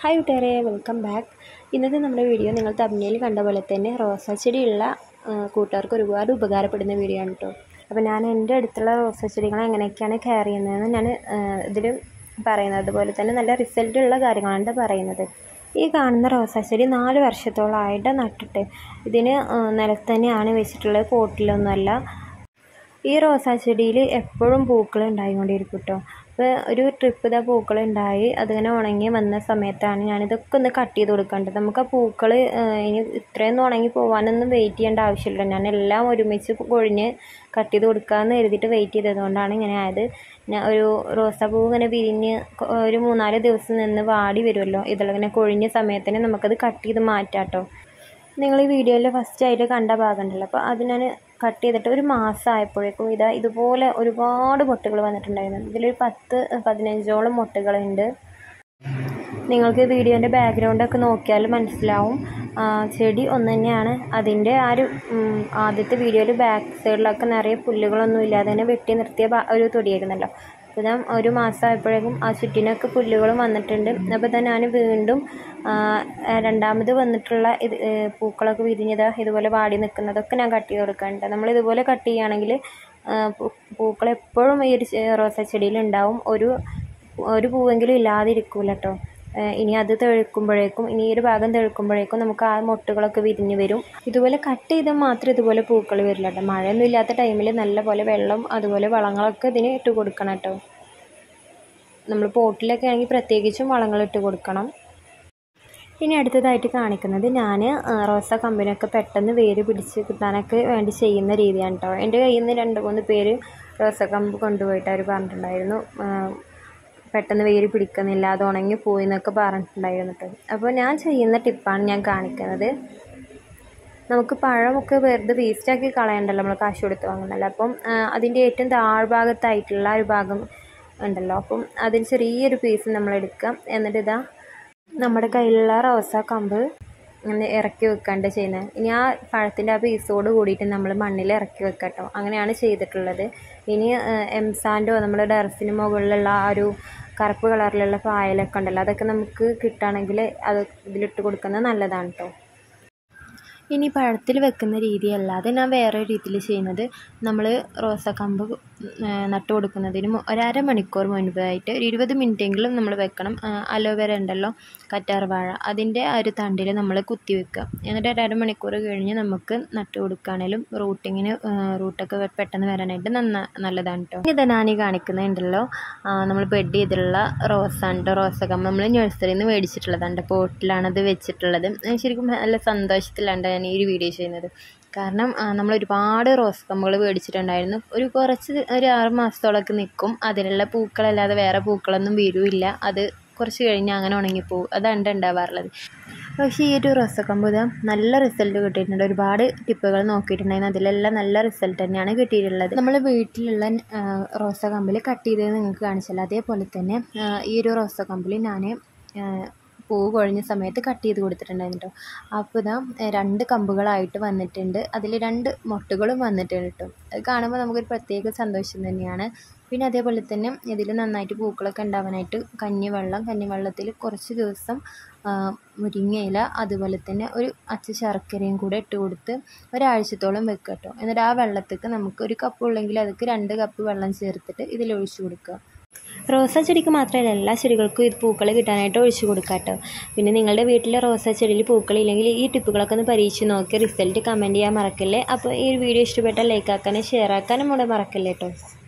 hi കൂട്ടുകാരെ welcome back ഇന്നത്തെ നമ്മുടെ വീഡിയോ നിങ്ങൾ തമിഴിൽ കണ്ട പോലെ തന്നെ റോസാ ചെടിയുള്ള ആ, കൂട്ടുകാർക്ക് ഒരുപാട് ഉപകാരപ്പെടുന്ന വീഡിയോ ആണ് കേട്ടോ അപ്പോൾ ഞാൻ എൻ്റെ അടുത്തുള്ള റോസാ ചെടികൾ എങ്ങനെയൊക്കെയാണ് കെയർ ചെയ്യുന്നതെന്ന് ഞാൻ ഇതിൽ പറയുന്നത് അതുപോലെ തന്നെ നല്ല റിസൾട്ട് ഉള്ള കാര്യങ്ങളാണ് പറയുന്നത് ഈ കാണുന്ന റോസാ ചെടി നാല് വർഷത്തോളമായിട്ട് നട്ടിട്ട് ഇതിന് ആ, നിലത്ത് തന്നെയാണ് വെച്ചിട്ടുള്ളത് പോട്ടിലൊന്നുമല്ല ഈ റോസാ ചെടിയിൽ എപ്പോഴും പൂക്കൾ ഉണ്ടായിക്കൊണ്ടിരിക്കും കേട്ടോ അപ്പോൾ ഒരു ട്രിപ്പ് ഇതാ പൂക്കൾ ഉണ്ടായി അതിങ്ങനെ ഉണങ്ങി വന്ന സമയത്താണ് ഞാനിതൊക്കെ ഒന്ന് കട്ട് ചെയ്ത് കൊടുക്കേണ്ടത് നമുക്ക് ആ പൂക്കൾ ഇനി ഇത്രയൊന്നും ഉണങ്ങി പോകാനൊന്നും വെയിറ്റ് ചെയ്യേണ്ട ആവശ്യമില്ല ഞാൻ എല്ലാം ഒരുമിച്ച് കൊഴിഞ്ഞ് കട്ട് ചെയ്ത് കൊടുക്കാമെന്ന് കരുതിയിട്ട് വെയിറ്റ് ചെയ്തതുകൊണ്ടാണ് ഇങ്ങനെ ആയത് ഞാൻ ഒരു റോസാപ്പൂ ഇങ്ങനെ വിരിഞ്ഞ് കൊ- ഒരു മൂന്നാല് ദിവസം നിന്ന് വാടി വരുമല്ലോ ഇതിലിങ്ങനെ കൊഴിഞ്ഞ സമയത്തിന് നമുക്കത് കട്ട് ചെയ്ത് മാറ്റാം കേട്ടോ നിങ്ങൾ ഈ വീഡിയോയിൽ ഫസ്റ്റ് ആയിട്ട് കണ്ട ഭാഗമുണ്ടല്ലോ അപ്പോൾ അത് ഞാൻ കട്ട് ചെയ്തിട്ട് ഒരു മാസം ആയപ്പോഴേക്കും ഇതാ ഇതുപോലെ ഒരുപാട് മുട്ടുകൾ വന്നിട്ടുണ്ടായിരുന്നു ഇതിലൊരു പത്ത് പതിനഞ്ചോളം മുട്ടുകളുണ്ട് നിങ്ങൾക്ക് വീഡിയോൻ്റെ ബാക്ക്ഗ്രൗണ്ടൊക്കെ നോക്കിയാൽ മനസ്സിലാവും ആ, ചെടി ഒന്ന് തന്നെയാണ് അതിൻ്റെ ആ ഒരു ഉം, ആദ്യത്തെ വീഡിയോയിൽ ബാക്ക് സൈഡിലൊക്കെ നിറയെ പുല്ലുകളൊന്നും ഇല്ലാതെ തന്നെ വെട്ടി നിർത്തിയ ഭാ- ഒരു തൊടിയായിരുന്നല്ലോ അപ്പോൾ ഞാൻ ഒരു മാസം ആയപ്പോഴേക്കും ആ ചുറ്റിനൊക്കെ പുല്ലുകളും വന്നിട്ടുണ്ട് അപ്പോൾ തന്നെ ഞാൻ വീണ്ടും ആ, രണ്ടാമത് വന്നിട്ടുള്ള ഇത് ഏ, പൂക്കളൊക്കെ വിരിഞ്ഞത് ഇതുപോലെ വാടി നിൽക്കുന്നതൊക്കെ ഞാൻ കട്ട് ചെയ്ത് കൊടുക്കാറുണ്ട് നമ്മൾ ഇതുപോലെ കട്ട് ചെയ്യുകയാണെങ്കിൽ പൂക്കൾ എപ്പോഴും ഈ ഒരു ചെ- റോസാ ചെടിയിൽ ഉണ്ടാവും ഒരു ഒരു പൂവെങ്കിലും ഇല്ലാതിരിക്കൂല കേട്ടോ ഇനി അത് തെഴുക്കുമ്പോഴേക്കും ഇനി ഈ ഒരു ഭാഗം തെഴുക്കുമ്പോഴേക്കും നമുക്ക് ആ മൊട്ടുകളൊക്കെ വിരിഞ്ഞ് വരും ഇതുപോലെ കട്ട് ചെയ്താൽ മാത്രം ഇതുപോലെ പൂക്കൾ വരില്ല കേട്ടോ മഴയൊന്നും ഇല്ലാത്ത ടൈമിൽ നല്ല പോലെ വെള്ളം അതുപോലെ വളങ്ങളൊക്കെ ഇതിന് ഇട്ട് കൊടുക്കണം കേട്ടോ നമ്മൾ പോട്ടിലൊക്കെ ആണെങ്കിൽ പ്രത്യേകിച്ചും വളങ്ങൾ ഇട്ട് കൊടുക്കണം ഇനി അടുത്തതായിട്ട് കാണിക്കുന്നത് ഞാൻ റോസ കമ്പനിയൊക്കെ പെട്ടെന്ന് വേര് പിടിച്ച് കിട്ടാനൊക്കെ വേണ്ടി ചെയ്യുന്ന രീതിയാണ് കേട്ടോ എൻ്റെ കയ്യിൽ നിന്ന് രണ്ട് മൂന്ന് പേര് റോസ കമ്പ് കൊണ്ടുപോയിട്ട് അവർ പറഞ്ഞിട്ടുണ്ടായിരുന്നു ആ, പെട്ടെന്ന് വേര് പിടിക്കുന്നില്ല അത് ഉണങ്ങി പോയി എന്നൊക്കെ പറഞ്ഞിട്ടുണ്ടായിരുന്നു കേട്ടോ അപ്പോൾ ഞാൻ ചെയ്യുന്ന ടിപ്പാണ് ഞാൻ കാണിക്കുന്നത് നമുക്ക് പഴമൊക്കെ വെറുതെ വേസ്റ്റാക്കി കളയണ്ടല്ലോ നമ്മൾ കാശ് കൊടുത്ത് വാങ്ങുന്നല്ലോ അപ്പം ആ, അതിൻ്റെ ഏറ്റവും താഴ്ഭാഗത്തായിട്ടുള്ള ഒരു ഭാഗം ഉണ്ടല്ലോ അപ്പം അതിൽ ചെറിയൊരു പീസ് നമ്മൾ എടുക്കാം എന്നിട്ട് ഇതാ നമ്മുടെ കയ്യിലുള്ള റോസാ കമ്പ് ഇങ്ങനെ ഇറക്കി വെക്കാണ്ട് ചെയ്യുന്നത് ഇനി ആ പഴത്തിൻ്റെ ആ പീസോട് കൂടിയിട്ട് നമ്മൾ മണ്ണിൽ ഇറക്കി വെക്കാം കേട്ടോ അങ്ങനെയാണ് ചെയ്തിട്ടുള്ളത് ഇനി എംസാൻഡോ നമ്മുടെ ടെറസിന് മുകളിലുള്ള ആ ഒരു കറുപ്പ് കളറിലുള്ള പായലൊക്കെ ഉണ്ടല്ലോ അതൊക്കെ നമുക്ക് കിട്ടുകയാണെങ്കിൽ അത് ഇതിലിട്ട് കൊടുക്കുന്നത് നല്ലതാണ് കേട്ടോ ഇനി പഴത്തിൽ വെക്കുന്ന രീതിയല്ലാതെ ഞാൻ വേറെ രീതിയിൽ ചെയ്യുന്നത് നമ്മൾ റോസാക്കമ്പ് നട്ട് കൊടുക്കുന്നതിന് മു- ഒരു അരമണിക്കൂർ മുൻപായിട്ട് ഒരു ഇരുപത് മിനിറ്റെങ്കിലും നമ്മൾ വെക്കണം അലോവേര ഉണ്ടല്ലോ കറ്റാർ വാഴ അതിൻ്റെ ആ ഒരു തണ്ടിൽ നമ്മൾ കുത്തി വെക്കുക എന്നിട്ട് ഒരു അരമണിക്കൂർ കഴിഞ്ഞ് നമുക്ക് നട്ട് കൊടുക്കുകയാണെങ്കിലും റൂട്ടിങ്ങിന് റൂട്ടൊക്കെ പെട്ടെന്ന് വരാനായിട്ട് നന്ന നല്ലതാണ് കേട്ടോ ഇത് ഞാൻ ഈ കാണിക്കുന്നുണ്ടല്ലോ നമ്മൾ ബെഡ് ചെയ്തിട്ടുള്ള റോസാണ് കേട്ടോ റോസക്കമ്പ് നമ്മൾ നഴ്സറിയിൽ നിന്ന് മേടിച്ചിട്ടുള്ളതാണ് പോട്ടിലാണ് അത് വെച്ചിട്ടുള്ളത് ഞാൻ ശരിക്കും നല്ല സന്തോഷത്തിലാണ് ഞാൻ ഈ ഒരു വീഡിയോ ചെയ്യുന്നത് കാരണം ആ, നമ്മൾ ഒരുപാട് റോസ് കമ്പുകൾ മേടിച്ചിട്ടുണ്ടായിരുന്നു ഒരു കുറച്ച് ഒരു ആറ് മാസത്തോളമൊക്കെ നിൽക്കും അതിലുള്ള പൂക്കളല്ലാതെ വേറെ പൂക്കളൊന്നും വരില്ല അത് കുറച്ച് കഴിഞ്ഞ് അങ്ങനെ ഉണങ്ങിപ്പോവും അതാണ് ഉണ്ടാവാറുള്ളത് പക്ഷേ ഈ ഒരു റോസക്കമ്പ് ഇതാ നല്ല റിസൾട്ട് കിട്ടിയിട്ടുണ്ട് ഒരുപാട് ടിപ്പുകൾ നോക്കിയിട്ടുണ്ടായിരുന്നു അതിലെല്ലാം നല്ല റിസൾട്ട് തന്നെയാണ് കിട്ടിയിട്ടുള്ളത് നമ്മൾ വീട്ടിലുള്ള ആ, റോസ കമ്പിൽ കട്ട് ചെയ്തത് നിങ്ങൾക്ക് കാണിച്ചല്ലോ അതേപോലെ തന്നെ ആ, ഈ ഒരു റോസ കമ്പിൽ ഞാൻ പൂവ് കൊഴിഞ്ഞ സമയത്ത് കട്ട് ചെയ്ത് കൊടുത്തിട്ടുണ്ടായിരുന്നു കേട്ടോ അപ്പോൾ ഇതാ ഏ, രണ്ട് കമ്പുകളായിട്ട് വന്നിട്ടുണ്ട് അതിൽ രണ്ട് മൊട്ടുകളും വന്നിട്ടുണ്ട് കേട്ടോ അത് കാണുമ്പോൾ നമുക്കൊരു പ്രത്യേക സന്തോഷം തന്നെയാണ് പിന്നെ അതേപോലെ തന്നെ ഇതിൽ നന്നായിട്ട് പൂക്കളൊക്കെ ഉണ്ടാവാനായിട്ട് കഞ്ഞിവെള്ളം കഞ്ഞിവെള്ളത്തിൽ കുറച്ച് ദിവസം ആ, മുരിങ്ങയില അതുപോലെ തന്നെ ഒരു അച്ച ശർക്കരയും കൂടെ ഇട്ട് കൊടുത്ത് ഒരാഴ്ചത്തോളം വെക്കുക കേട്ടോ എന്നിട്ട് ആ വെള്ളത്തേക്ക് നമുക്ക് ഒരു കപ്പ് ഉള്ളെങ്കിൽ അതിക്ക് രണ്ട് കപ്പ് വെള്ളം ചേർത്തിട്ട് ഇതിൽ ഒഴിച്ചു കൊടുക്കുക റോസാ ചെടിക്ക് മാത്രമല്ല എല്ലാ ചെടികൾക്കും ഇത് പൂക്കൾ കിട്ടാനായിട്ട് ഒഴിച്ചു കൊടുക്കാം കേട്ടോ പിന്നെ നിങ്ങളുടെ വീട്ടിലെ റോസാ ചെടിയിൽ പൂക്കളില്ലെങ്കിൽ ഈ ടിപ്പുകളൊക്കെ ഒന്ന് പരീക്ഷിച്ച് നോക്കി റിസൾട്ട് കമൻറ്റ് ചെയ്യാൻ മറക്കല്ലേ അപ്പോൾ ഈ ഒരു വീഡിയോ ഇഷ്ടപ്പെട്ടാൽ ലൈക്ക് ആക്കാനും ഷെയർ ആക്കാനും കൂടെ മറക്കല്ലേ കേട്ടോ